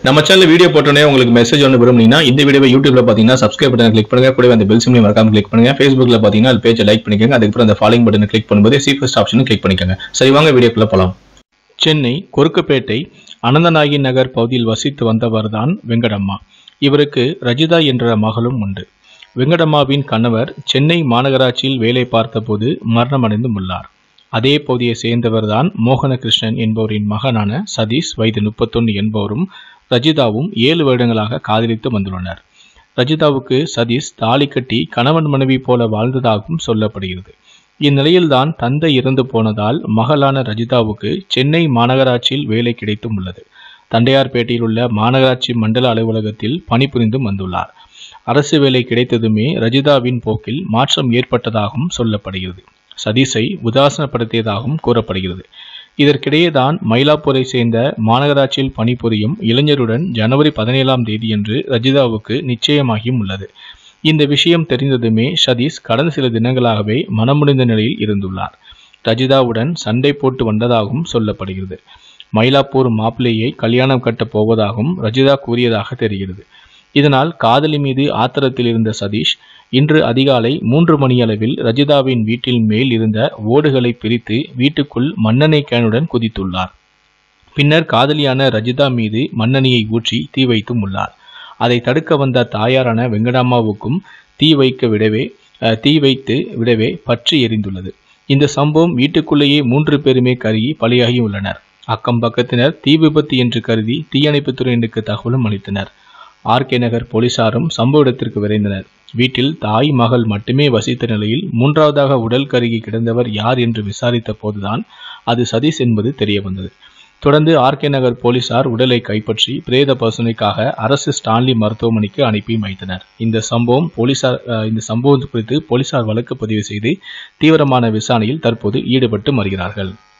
நம்ம channel video போட்டோன்னே உங்களுக்கு மெசேஜ் ஒன்று விரும்புனீங்கன்னா இந்த வீடியோவை யூடியூப்ல பார்த்தீங்கன்னா சப்ஸ்கிரைப் பட்டன் கிளிக் பண்ணுங்க கூடவே அந்த பெல் சிம்லையும் மறக்காம கிளிக் பண்ணுங்க ஃபேஸ்புக்ல பார்த்தீங்கன்னா அது பேஜை லைக் பண்ணிக்கோங்க அதுக்கப்புறம் அந்த ஃபாலோயிங் பட்டனை கிளிக் பண்ணும்போது சி ஃபர்ஸ்ட் ஆப்ஷனும் கிளிக் பண்ணிக்கோங்க சரி வாங்க வீடியோக்குள்ள போலாம் சென்னை கொருக்குப்பேட்டை அனந்தநாயகி நகர் பகுதியில் வசித்து வந்தவர்தான் வெங்கடம்மா இவருக்கு ரஜிதா என்ற மகளும் உண்டு வெங்கடம்மாவின் கணவர் சென்னை மாநகராட்சியில் வேலை பார்த்தபோது மரணமடைந்தும் உள்ளார் அதே பகுதியை சேர்ந்தவர்தான் மோகனகிருஷ்ணன் என்பவரின் மகனான சதீஷ் வயது முப்பத்தொன்னு என்பவரும் ரஜிதாவும் ஏழு வருடங்களாக காதலித்து வந்துள்ளனர் ரஜிதாவுக்கு சதீஷ் தாலி கட்டி கணவன் மனைவி போல வாழ்ந்ததாகவும் சொல்லப்படுகிறது இந்நிலையில்தான் தந்தை இறந்து போனதால் மகளான ரஜிதாவுக்கு சென்னை மாநகராட்சியில் வேலை கிடைத்தும் உள்ளது தண்டையார்பேட்டையில் உள்ள மாநகராட்சி மண்டல அலுவலகத்தில் பணிபுரிந்தும் வந்துள்ளார் அரசு வேலை கிடைத்ததுமே ரஜிதாவின் போக்கில் மாற்றம் ஏற்பட்டதாகவும் சொல்லப்படுகிறது சதீஷை உதாசனப்படுத்தியதாகவும் கூறப்படுகிறது இதற்கிடையே தான் மயிலாப்பூரை சேர்ந்த மாநகராட்சியில் பணிபுரியும் இளைஞருடன் ஜனவரி பதினேழாம் தேதியன்று ரஜிதாவுக்கு நிச்சயமாகியும் உள்ளது இந்த விஷயம் தெரிந்ததுமே சதீஷ் கடந்த சில தினங்களாகவே மனமுடிந்த நிலையில் இருந்துள்ளார் ரஜிதாவுடன் சண்டை போட்டு வந்ததாகவும் சொல்லப்படுகிறது மயிலாப்பூர் மாப்பிள்ளையை கல்யாணம் கட்டப் போவதாகவும் ரஜிதா கூறியதாக தெரிகிறது இதனால் காதலி மீது ஆத்திரத்தில் இருந்த சதீஷ் இன்று அதிகாலை மூன்று மணியளவில் ரஜிதாவின் வீட்டில் மேல் இருந்த ஓடுகளை பிரித்து வீட்டுக்குள் மண்ணெண்ணெய் கேனுடன் குதித்துள்ளார் பின்னர் காதலியான ரஜிதா மீது மண்ணெண்ணெயை ஊற்றி தீ வைத்தும் உள்ளார் அதை தடுக்க வந்த தாயாரான வெங்கடாம்மாவுக்கும் தீ வைக்க விடவே அஹ், தீ வைத்து விடவே பற்றி எரிந்துள்ளது இந்த சம்பவம் வீட்டுக்குள்ளேயே மூன்று பேருமே கருகி பலியாகி உள்ளனர் அக்கம் பக்கத்தினர் தீ விபத்து என்று கருதி தீயணைப்புத் துறையினருக்கு தகவலும் அளித்தனர் ஆர்கே நகர் போலீசாரும் சம்பவ இடத்திற்கு விரைந்தனர் வீட்டில் தாய் மகள் மட்டுமே வசித்த நிலையில் மூன்றாவதாக உடல் கருகி கிடந்தவர் யார் என்று விசாரித்த போதுதான் அது சதீஷ் என்பது தெரிய வந்தது தொடர்ந்து ஆர்கே நகர் போலீசார் உடலை கைப்பற்றி பிரேத பரிசோதனைக்காக அரசு ஸ்டான்லி மருத்துவமனைக்கு அனுப்பி வைத்தனர் இந்த சம்பவம் போலீசார் அஹ், இந்த சம்பவம் குறித்து போலீசார் வழக்கு பதிவு செய்து தீவிரமான விசாரணையில் தற்போது ஈடுபட்டு வருகிறார்கள்